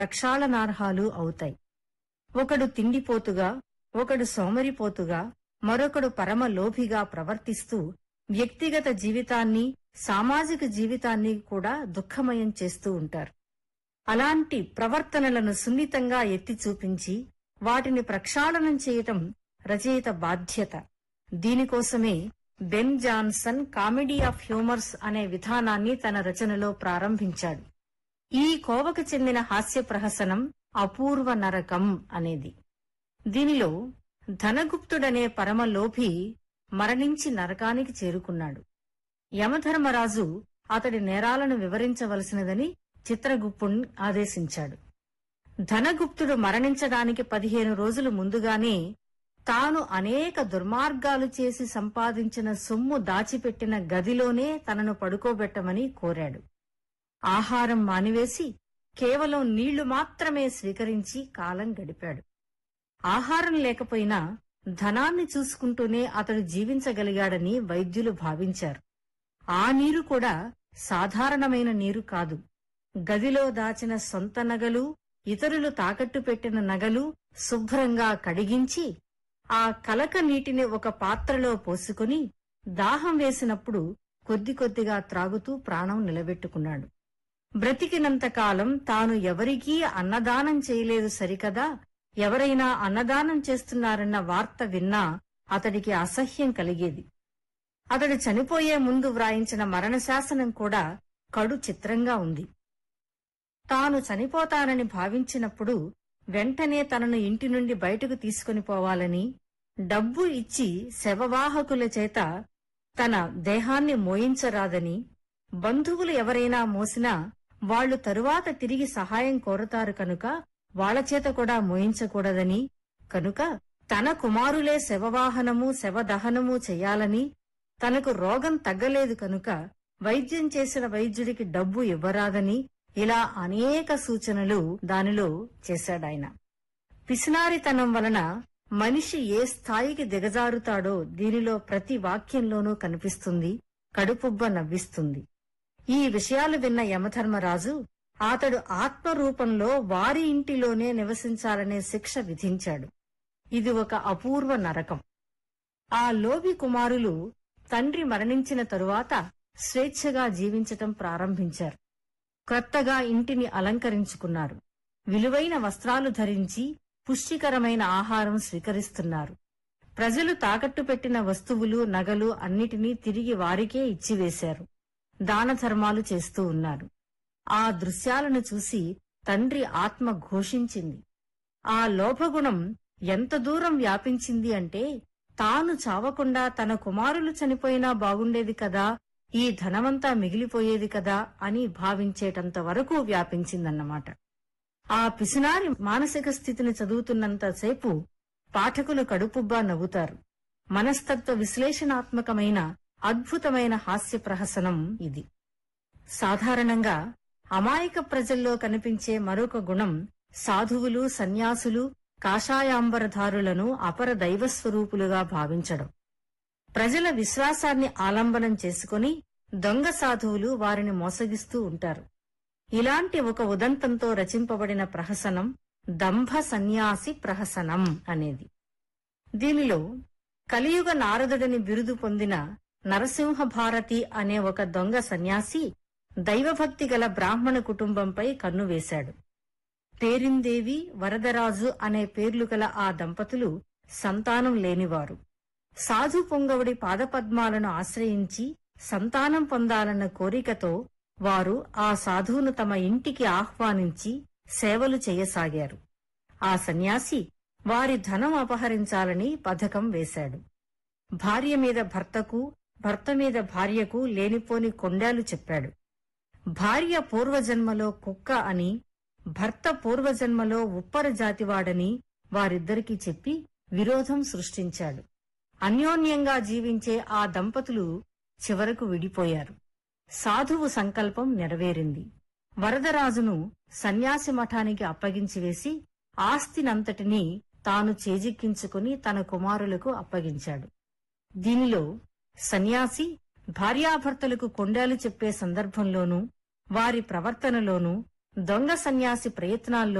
ప్రక్షాళనార్హాలు అవుతాయి ఒకడు తిండిపోతుగా ఒకడు సోమరిపోతుగా మరొకడు పరమ లోభిగా ప్రవర్తిస్తూ వ్యక్తిగత జీవితాన్ని సామాజిక జీవితాన్ని కూడా దుఃఖమయం చేస్తూ ఉంటారు అలాంటి ప్రవర్తనలను సున్నితంగా ఎత్తి చూపించి వాటిని ప్రక్షాళనం చేయటం రచయిత బాధ్యత దీనికోసమే Ben Jonson comedy of humours అనే విధానాన్ని తన రచనలో ప్రారంభించాడు ఈ కోవకు చెందిన హాస్య ప్రహసనం అపూర్వ నరకం అనేది దీనిలో ధనగుప్తుడనే పరమలోభి మరణించి నరకానికి చేరుకున్నాడు యమధర్మరాజు అతడి నేరాలను వివరించవలసినదని చిత్రగుప్తుణ్ణి ఆదేశించాడు ధనగుప్తుడు మరణించడానికి పదిహేను రోజులు ముందుగానే తాను అనేక దుర్మార్గాలు చేసి సంపాదించిన సొమ్ము దాచిపెట్టిన గదిలోనే తనను పడుకోబెట్టమని కోరాడు ఆహారం మానివేసి కేవలం నీళ్లు మాత్రమే స్వీకరించి కాలం గడిపాడు ఆహారం లేకపోయినా ధనాన్ని చూసుకుంటూనే అతడు జీవించగలిగాడని వైద్యులు భావించారు ఆ నీరు కూడా సాధారణమైన నీరు కాదు గదిలో దాచిన సొంత నగలు ఇతరులు తాకట్టు పెట్టిన నగలు శుభ్రంగా కడిగించి ఆ కలక నీటిని ఒక పాత్రలో పోసుకుని దాహం వేసినప్పుడు కొద్ది కొద్దిగా త్రాగుతూ ప్రాణం నిలబెట్టుకున్నాడు బ్రతికినంతకాలం తాను ఎవరికీ అన్నదానం చేయలేదు సరికదా ఎవరైనా అన్నదానం చేస్తున్నారన్న వార్త విన్నా అతడికి అసహ్యం కలిగేది అతడు చనిపోయే ముందు వ్రాయించిన మరణశాసనం కూడా కడు చిత్రంగా ఉంది తాను చనిపోతానని భావించినప్పుడు వెంటనే తనను ఇంటి నుండి బయటకు తీసుకుని పోవాలని డబ్బు ఇచ్చి శవవాహకుల చేత తన దేహాన్ని మోయించరాదని బంధువులు ఎవరైనా మోసినా వాళ్లు తరువాత తిరిగి సహాయం కోరతారు కనుక వాళ్ల చేత కూడా మోయించకూడదని కనుక తన కుమారులే శవవాహనము శవదహనము చెయ్యాలని తనకు రోగం తగ్గలేదు కనుక వైద్యం చేసిన వైద్యుడికి డబ్బు ఇవ్వరాదని ఇలా అనేక సూచనలు దానిలో చేశాడాయన పిసినారితనం వలన మనిషి ఏ స్థాయికి దిగజారుతాడో దీనిలో ప్రతి వాక్యంలోనూ కనిపిస్తుంది కడుపుబ్బ నవ్విస్తుంది ఈ విషయాలు విన్న యమధర్మరాజు అతడు ఆత్మరూపంలో వారి ఇంటిలోనే నివసించాలనే శిక్ష విధించాడు ఇది ఒక అపూర్వ నరకం ఆ లోభి కుమారులు తండ్రి మరణించిన తరువాత స్వేచ్ఛగా జీవించటం ప్రారంభించారు కొత్తగా ఇంటిని అలంకరించుకున్నారు విలువైన వస్త్రాలు ధరించి పుష్టికరమైన ఆహారం స్వీకరిస్తున్నారు ప్రజలు తాకట్టు పెట్టిన వస్తువులు నగలు అన్నిటినీ తిరిగి వారికే ఇచ్చివేశారు దాన ధర్మాలు చేస్తూ ఉన్నారు ఆ దృశ్యాలను చూసి తండ్రి ఆత్మ ఘోషించింది ఆ లోభగుణం ఎంత దూరం వ్యాపించింది అంటే తాను చావకుండా తన కుమారులు చనిపోయినా బాగుండేది కదా ఈ ధనమంతా మిగిలిపోయేది కదా అని భావించేటంత వరకు వ్యాపించిందన్నమాట ఆ పిసినారి మానసిక స్థితిని చదువుతున్నంతసేపు పాఠకులు కడుపుబ్బా నవ్వుతారు మనస్తత్వ విశ్లేషణాత్మకమైన అద్భుతమైన హాస్య ప్రహసనం ఇది సాధారణంగా అమాయక ప్రజల్లో కనిపించే మరొక గుణం సాధువులు సన్యాసులు కాషాయాంబరధారులను అపర దైవస్వరూపులుగా భావించడం ప్రజల విశ్వాసాన్ని ఆలంబనం చేసుకుని దొంగ సాధువులు వారిని మోసగిస్తూ ఉంటారు ఇలాంటి ఒక ఉదంతంతో రచింపబడిన ప్రహసనం దంభ సన్యాసి ప్రహసనం అనేది దీనిలో కలియుగ నారదుడని బిరుదు పొందిన నరసింహ భారతి అనే ఒక దొంగ సన్యాసి దైవభక్తి గల బ్రాహ్మణ కుటుంబంపై కన్ను వేశాడు పేరిందేవి వరదరాజు అనే పేర్లు గల ఆ దంపతులు సంతానం లేనివారు సాధు పొంగవుడి పాదపద్మాలను ఆశ్రయించి సంతానం పొందాలన్న కోరికతో వారు ఆ సాధువును తమ ఇంటికి ఆహ్వానించి సేవలు చేయసాగారు ఆ సన్యాసి వారి ధనం అపహరించాలని పథకం వేశాడు భార్య మీద భర్తకు భర్త మీద భార్యకు లేనిపోని కొండాలు చెప్పాడు భార్య పూర్వజన్మలో కుక్క అని భర్త పూర్వజన్మలో ఉప్పర జాతివాడని వారిద్దరికీ చెప్పి విరోధం సృష్టించాడు అన్యోన్యంగా జీవించే ఆ దంపతులు చివరకు విడిపోయారు సాధువు సంకల్పం నెరవేరింది వరదరాజును సన్యాసి మఠానికి అప్పగించివేసి ఆస్తినంతటినీ తాను చేజిక్కించుకుని తన కుమారులకు అప్పగించాడు దీనిలో సన్యాసి భార్యాభర్తలకు కొండాలు చెప్పే సందర్భంలోనూ వారి ప్రవర్తనలోనూ దొంగ సన్యాసి ప్రయత్నాల్లో